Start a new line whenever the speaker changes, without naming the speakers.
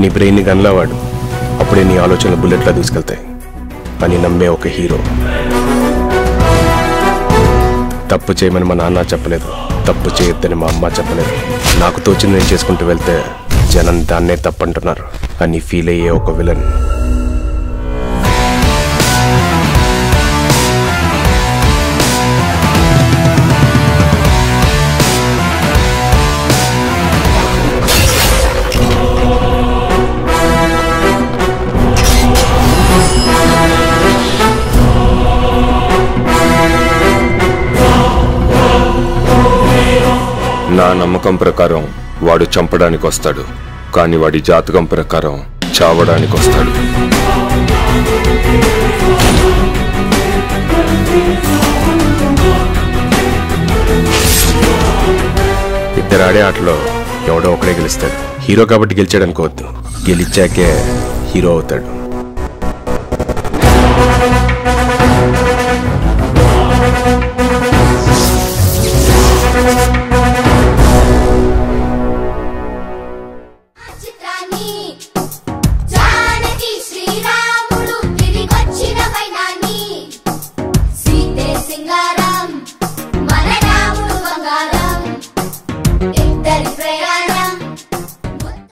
నీ బ్రెయిన్ని గన్లావాడు అప్పుడే నీ ఆలోచనలు బుల్లెట్లా దూసుకెళ్తాయి అని నమ్మే ఒక హీరో తప్పు చేయమని మా నాన్న చెప్పలేదు తప్పు చేయొద్దని మా అమ్మ చెప్పలేదు నాకు తోచింది నేను చేసుకుంటూ వెళ్తే జనం దాన్నే తప్పంటున్నారు అని ఫీల్ అయ్యే ఒక విలన్
నా నమ్మకం ప్రకారం వాడు చంపడానికి వస్తాడు కానీ వాడి జాతకం ప్రకారం చావడానికి వస్తాడు
ఇద్దరు ఆడే ఆటలో ఎవడో ఒకడే గెలుస్తాడు హీరో కాబట్టి గెలిచాడు అనుకోవద్దు గెలిచాకే హీరో అవుతాడు